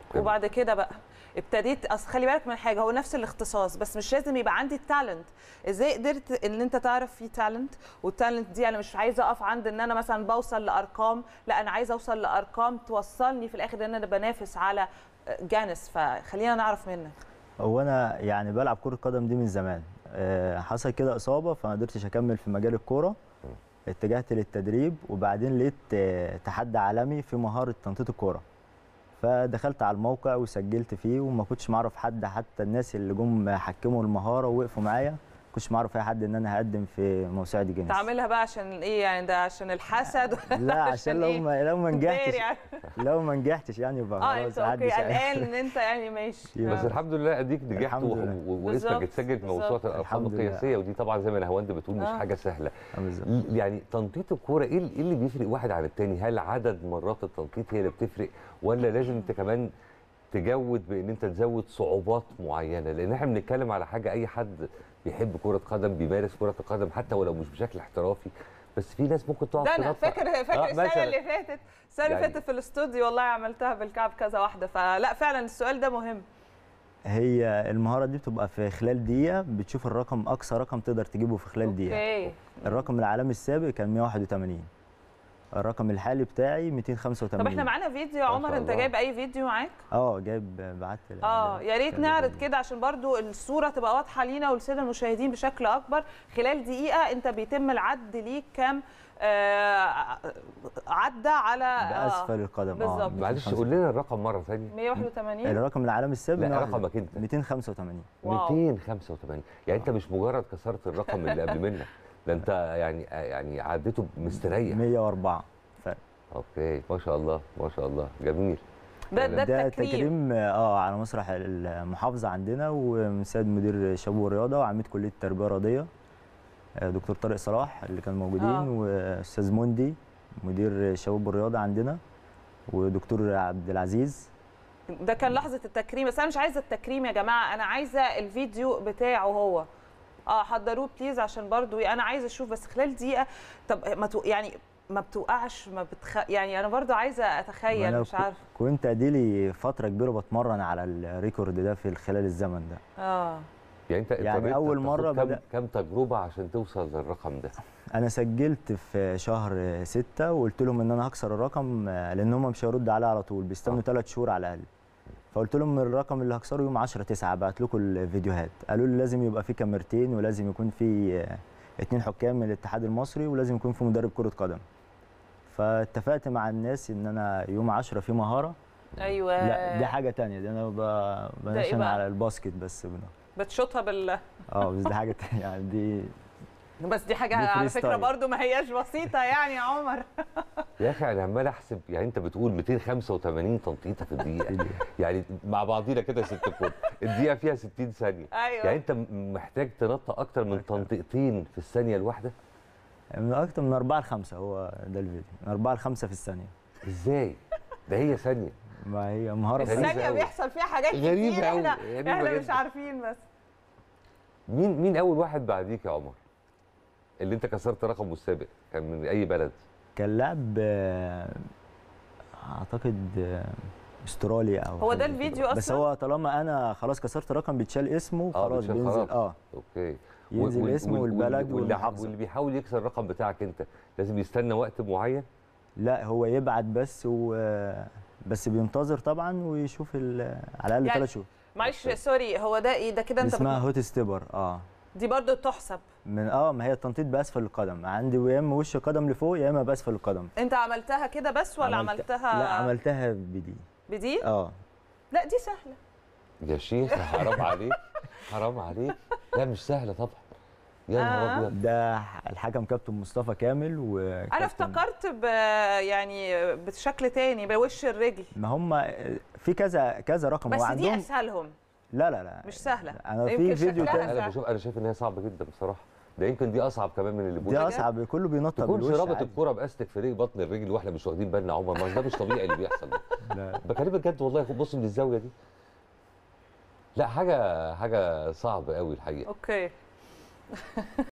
وبعد كده بقى ابتديت اصل خلي بالك من حاجه هو نفس الاختصاص بس مش لازم يبقى عندي التالنت ازاي قدرت ان انت تعرف في تالنت والتالنت دي انا مش عايزه اقف عند ان انا مثلا بوصل لارقام لا انا عايزه اوصل لارقام توصلني في الاخر ان انا بنافس على جانس فخلينا نعرف منك هو انا يعني بلعب كره قدم دي من زمان آه، حصل كده اصابه فما قدرتش اكمل في مجال الكوره اتجهت للتدريب وبعدين لقيت آه، تحدي عالمي في مهاره تنطيط الكوره فدخلت على الموقع وسجلت فيه وما كنتش معرف حد حتى الناس اللي جم حكموا المهاره ووقفوا معايا ما كنتش معرف اي حد ان انا هقدم في موسوعه جينيس تعملها بقى عشان ايه يعني ده عشان الحسد ولا لا عشان لو إيه؟ ما لو ما نجحتش داري يعني. لو ما نجحتش يعني يبقى اه خلاص انت اوكي محدش قلقان ان انت يعني ماشي يبقى بس آه. الحمد لله اديك نجحت الحمد و- لله. و- واسمك بالظبط، اتسجل في موسوعه بالظبط. الارقام الحمد لله. القياسيه ودي طبعا زي ما نهاوند بتقول مش آه. حاجه سهله آه، بالظبط. ل- يعني تنطيط الكوره ايه ال- إيه اللي بيفرق واحد عن التاني هل عدد مرات التنطيط هي اللي بتفرق ولا لازم انت كمان تجود بان انت تزود صعوبات معينه لان احنا بنتكلم على حاجه اي حد بيحب كره قدم بيمارس كره القدم حتى ولو مش بشكل احترافي بس في ناس ممكن تقعد ده انا تنطط. فاكر فاكر آه، السنه مثلاً. اللي فاتت السنه اللي يعني- فاتت في الاستوديو والله عملتها بالكعب كذا واحده فلا فعلا السؤال ده مهم هي المهاره دي بتبقى في خلال دقيقه بتشوف الرقم اقصى رقم تقدر تجيبه في خلال دقيقه اوكي الرقم العالمي السابق كان 181 الرقم الحالي بتاعي 285 طب احنا معانا فيديو يا ما عمر شاء انت الله. جايب اي فيديو معاك اه جايب بعت اه يا ريت نعرض كده عشان برضو الصوره تبقى واضحه لينا وللساده المشاهدين بشكل اكبر خلال دقيقه انت بيتم العد ليك كام آه عدى على آه، باسفل القدم بالظبط. اه معلش قول لنا الرقم مره ثانيه 181 الرقم العالمي السابق لا، 181. رقمك أنت. 285 واو. 285 يعني انت مش مجرد كسرت الرقم اللي قبل منك ده انت يعني يعني عديته مستريح 104 فرق اوكي ما شاء الله ما شاء الله جميل ده ده ده التكريم تكريم اه على مسرح المحافظه عندنا ومن سيد مدير شباب والرياضه وعميد كليه التربيه الرياضيه آه، دكتور طارق صلاح اللي كانوا موجودين آه. واستاذ موندي مدير شباب والرياضه عندنا ودكتور عبد العزيز ده كان لحظه التكريم بس انا مش عايزه التكريم يا جماعه انا عايزه الفيديو بتاعه هو اه حضروه بليز عشان برضو انا عايزه اشوف بس خلال دقيقه طب ما تو يعني ما بتوقعش ما بتخ... يعني انا برضو عايزه اتخيل وأنا مش كو- عارفه كنت اديلي فتره كبيره بتمرن على الريكورد ده في خلال الزمن ده اه يعني انت يعني اضطريت أول تاخد مرة كام, بدأ- كام تجربه عشان توصل للرقم ده انا سجلت في شهر ستة وقلت لهم ان انا هكسر الرقم آه، لان هم مش هيردوا عليا على طول بيستنوا آه. ثلاث شهور على الاقل فقلت لهم الرقم اللي هكسره يوم 10 9 بعت لكم الفيديوهات قالوا لي لازم يبقى في كاميرتين ولازم يكون في آه، اتنين حكام من الاتحاد المصري ولازم يكون في مدرب كرة قدم فاتفقت مع الناس ان انا يوم 10 في مهارة ايوه لا دي حاجة تانية دي انا ب- بنشن بقى؟ على الباسكت بس بنا. بتشوطها بال اه بس دي حاجة تانية يعني دي بس دي حاجه دي على فري فكره ستايل. برضو ما هياش بسيطه يعني يا عمر يا اخي انا عمال احسب يعني انت بتقول 285 تنطيطه في الدقيقه يعني مع بعضينا كده يا ست الكل الدقيقه فيها 60 ثانيه ايوه يعني انت م- محتاج تنطق اكتر من تنطيقتين في الثانيه الواحده من اكتر من 4 ل 5 هو ده الفيديو من 4 ل 5 في الثانية ازاي ده هي ثانيه ما هي مهارة غريبة الثانيه أوي. بيحصل فيها حاجات غريبة كتير أوي، احنا غريبة احنا مش جداً. عارفين بس مين مين اول واحد بعديك يا عمر اللي انت كسرت رقمه السابق كان من اي بلد كان لاعب آه، اعتقد آه، استراليا او هو ده حاجة كده. الفيديو بس أصلاً؟ هو طالما انا خلاص كسرت رقم بيتشال اسمه اه خلاص بتشال بينزل خلاص. اه اوكي ينزل وال- اسمه وال- والبلد واللي, والمحافظة. واللي بيحاول يكسر الرقم بتاعك انت لازم يستنى وقت معين لا هو يبعت بس و بس بينتظر طبعا ويشوف ال- على الاقل يعني ثلاث شهور معلش سوري هو ده ايه ده كده انت اسمها بت... هوت ستيبر اه دي برضو تحسب من اه ما هي التنطيط باسفل القدم عندي يا اما وش القدم لفوق يا اما باسفل القدم انت عملتها كده بس ولا عملت- عملتها لا عملتها بدي بدي اه لا دي سهله يا شيخ حرام عليك حرام عليك لا مش سهله طبعا يا نهار آه. ابيض ده الحكم كابتن مصطفى كامل و انا افتكرت ب... يعني بشكل تاني بوش الرجل ما هم في كذا كذا رقم بس هو دي عندهم اسهلهم لا لا لا مش سهلة. انا يمكن في فيديو شكلها تاني انا بشوف انا شايف ان هي صعبه جدا بصراحه ده يمكن دي اصعب كمان من اللي دي بوش اصعب كله بينطط تكونش بالوش رابط عادي. الكوره باستك في رجل بطن الرجل واحنا مش واخدين بالنا يا عمر ما ده مش طبيعي اللي بيحصل ده لا. بكلمك بجد والله بص من الزاويه دي لا حاجه حاجه صعبه قوي الحقيقه اوكي